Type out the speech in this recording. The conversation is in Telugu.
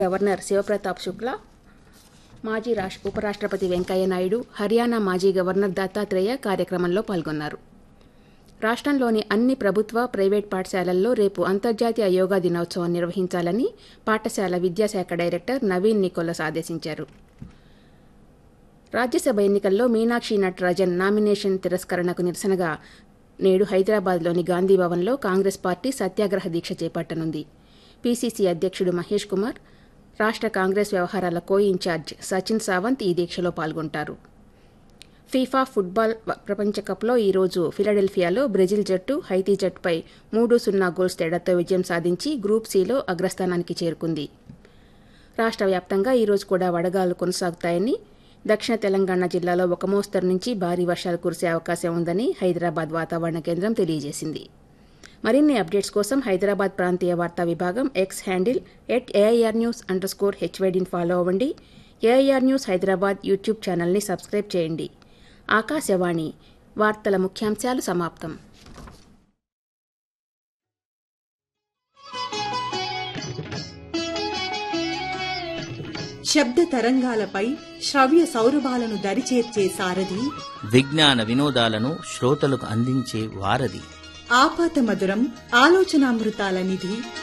గవర్నర్ శివప్రతాప్ శుక్లా మాజీ రాష్ ఉపరాష్ట్రపతి వెంకయ్య నాయుడు హర్యానా మాజీ గవర్నర్ దత్తాత్రేయ కార్యక్రమంలో పాల్గొన్నారు రాష్ట్రంలోని అన్ని ప్రభుత్వ ప్రైవేట్ పాఠశాలల్లో రేపు అంతర్జాతీయ యోగా దినోత్సవం నిర్వహించాలని పాఠశాల విద్యాశాఖ డైరెక్టర్ నవీన్ నికోలస్ ఆదేశించారు రాజ్యసభ ఎన్నికల్లో మీనాక్షి నటరాజన్ నామినేషన్ తిరస్కరణకు నిరసనగా నేడు హైదరాబాద్లోని గాంధీభవన్లో కాంగ్రెస్ పార్టీ సత్యాగ్రహ దీక్ష చేపట్టనుంది పీసీసీ అధ్యక్షుడు మహేష్ కుమార్ రాష్ట్ర కాంగ్రెస్ వ్యవహారాల కో ఇన్ఛార్జ్ సచిన్ సావంత్ ఈ దీక్షలో పాల్గొంటారు ఫీఫా ఫుట్బాల్ ప్రపంచ కప్లో ఈరోజు ఫిలడెల్ఫియాలో బ్రెజిల్ జట్టు హైతీ జట్టుపై మూడు సున్నా గోల్స్ తేడాతో విజయం సాధించి గ్రూప్ సిలో అగ్రస్థానానికి చేరుకుంది రాష్ట్ర వ్యాప్తంగా ఈరోజు కూడా వడగాలు కొనసాగుతాయని దక్షిణ తెలంగాణ జిల్లాలో ఒక మోస్తరు నుంచి భారీ వర్షాలు కురిసే అవకాశం ఉందని హైదరాబాద్ వాతావరణ కేంద్రం తెలియజేసింది మరిన్ని అప్డేట్స్ కోసం హైదరాబాద్ ప్రాంతీయ వార్తా విభాగం X handle at AIR news under score హెచ్వైడిని ఫాలో అవ్వండి ఏఐఆర్ న్యూస్ హైదరాబాద్ యూట్యూబ్ ఛానల్ని సబ్స్క్రైబ్ చేయండి ఆకాశవాణి వార్తల ముఖ్యాంశాలు సమాప్తం శబ్ద తరంగాలపై శ్రవ్య సౌరభాలను దరిచేర్చే సారథి విజ్ఞాన వినోదాలను శ్రోతలకు అందించే వారధి ఆపాత మధురం ఆలోచనామృతాల నిధి